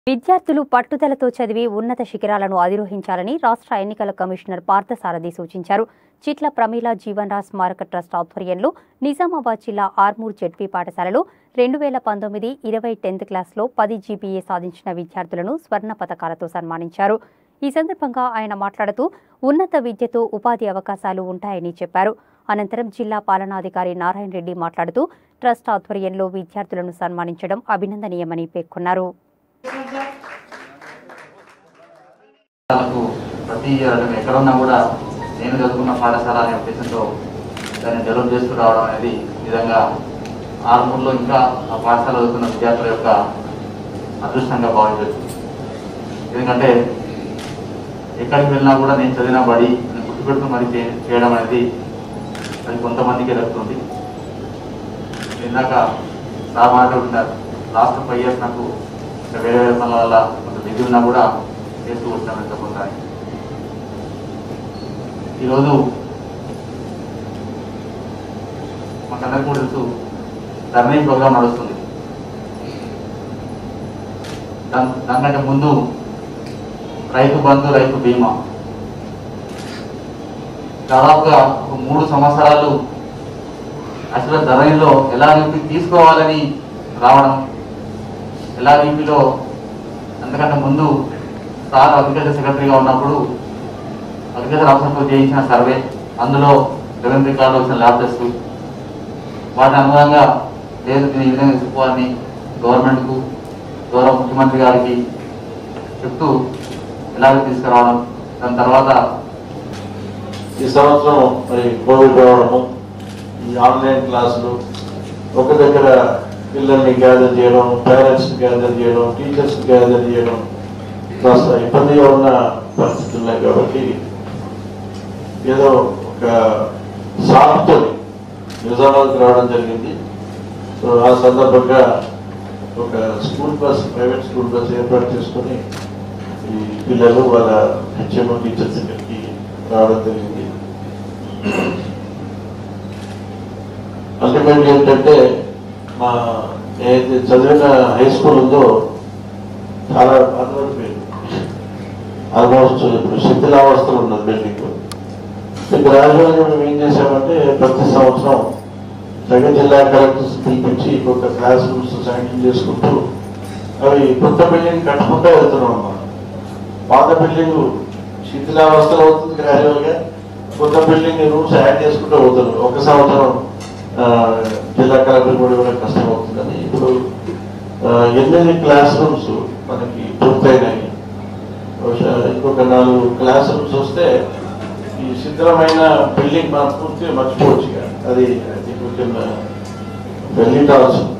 విద్యార్థులు పట్టుదలతో చదివి ఉన్నత శిఖరాలను అధిరోహించాలని రాష్ట్ర ఎన్నికల కమిషనర్ పార్థసారథి సూచించారు చిట్ల ప్రమీల జీవన్ రాజ్ స్మారక ట్రస్ట్ ఆధ్వర్యంలో నిజామాబాద్ జిల్లా ఆర్మూర్ జెడ్పీ పాఠశాలలో రెండు వేల పంతొమ్మిది ఇరవై టెన్త్ క్లాస్లో పది జీపీఏ సాధించిన విద్యార్థులను స్వర్ణ పథకాలతో సన్మానించారు ఈ సందర్భంగా ఆయన మాట్లాడుతూ ఉన్నత విద్యతో ఉపాధి అవకాశాలు ఉంటాయని చెప్పారు అనంతరం జిల్లా పాలనాధికారి నారాయణ రెడ్డి మాట్లాడుతూ ట్రస్ట్ ఆధ్వర్యంలో విద్యార్థులను సన్మానించడం అభినందనీయమని పేర్కొన్నారు పాఠశాలకు ప్రతి ఇయర్ అంటే ఎక్కడున్నా కూడా నేను చదువుకున్న పాఠశాల అనే ఉద్దేశంతో దాన్ని డెవలప్ చేస్తూ రావడం అనేది నిజంగా ఆర్మూర్లో ఇంకా ఆ పాఠశాల చదువుతున్న విద్యార్థుల యొక్క అదృష్టంగా భావించవచ్చు ఎందుకంటే ఎక్కడికి వెళ్ళినా కూడా నేను చదివిన బడి అని గుర్తుపెడుతూ మరి చే- చేయడం అనేది అది కొంతమందికి దక్కుతుంది ఇందాక సార్ మాట్లాడుతున్నారు లాస్ట్ ఫైవ్ ఇయర్స్ నాకు ఇంకా వేరే వేరే పనుల వల్ల కొంత బిజీ ఉన్నా కూడా చేస్తూ వచ్చాను ఎంత కొంత ఈరోజు మాకందరికీ కూడా తెలుసు ధర్నీ ప్రోగ్రామ్ నడుస్తుంది దాని దానికంటే ముందు రైతు బంధు రైతు బీమా దాదాపుగా ఒక మూడు సంవత్సరాలు అసలు ధరణిలో ఎలా నింపి తీసుకోవాలని రావడం ఎలా నింపిలో అంతకంటే ముందు సార్ అగ్రికల్చర్ సెక్రటరీగా ఉన్నప్పుడు అగ్రికల్చర్ ఆఫీసర్తో చేయించిన సర్వే అందులో రెవెన్యూ రికార్డు వచ్చిన ల్యాబ్ టెస్ట్ వాటి అనుగుణంగా లేదు దీన్ని ఈ విధంగా తీసుకోవాలని గవర్నమెంట్కు గౌరవ ముఖ్యమంత్రి గారికి చెప్తూ ఎలాగో తీసుకురావడం దాని తర్వాత ఈ సంవత్సరం మరి కోవిడ్ రావడము ఈ ఆన్లైన్ క్లాసులు ఒక దగ్గర పిల్లల్ని గ్యాదర్ చేయడం పేరెంట్స్ గ్యాదర్ చేయడం టీచర్స్ గ్యాదర్ చేయడం కాస్త ఇబ్బందిగా ఉన్న పరిస్థితులు ఉన్నాయి కాబట్టి ఏదో ఒక సాకుతో నిజామాబాద్కి రావడం జరిగింది సో ఆ సందర్భంగా ఒక school bus private school bus ఏర్పాటు చేసుకొని ఈ పిల్లలు వాళ్ళ హెచ్ఎం టీచర్స్ దగ్గరికి రావడం జరిగింది అల్టిమేట్ ఏంటంటే మా ఏదైతే చదివిన హై స్కూల్ ఉందో చాలా పాతబడిపోయింది ఆల్మోస్ట్ ఇప్పుడు శిథిలావస్థలు ఉన్నది బిల్డింగ్ గ్రాడ్యువల్గా మేము ఏం చేసామంటే ప్రతి సంవత్సరం జగన్ జిల్లా కలెక్టర్స్ పిలిపించి ఒక క్లాస్ రూమ్స్ శాంక్షన్ చేసుకుంటూ అవి కొత్త బిల్డింగ్ కట్టుకుంటూ వెళ్తున్నాం అన్నమాట పాత బిల్డింగ్ శిథిలావస్థలో అవుతుంది గ్రాడ్యువల్గా కొత్త బిల్డింగ్ రూమ్స్ యాడ్ చేసుకుంటూ పోతున్నారు ఒక సంవత్సరం ఆ, జిల్లా కలెక్టర్ కూడా కూడా కష్టం అవుతుందని ఇప్పుడు ఆ, ఎనిమిది క్లాస్ రూమ్స్ మనకి పూర్తయినాయి బహుశా ఇంకొక నాలుగు క్లాస్ రూమ్స్ వస్తే ఈ శిథిలమైన బిల్డింగ్ మనం పూర్తిగా మర్చిపోవచ్చు ఇక. అది వెళ్ళి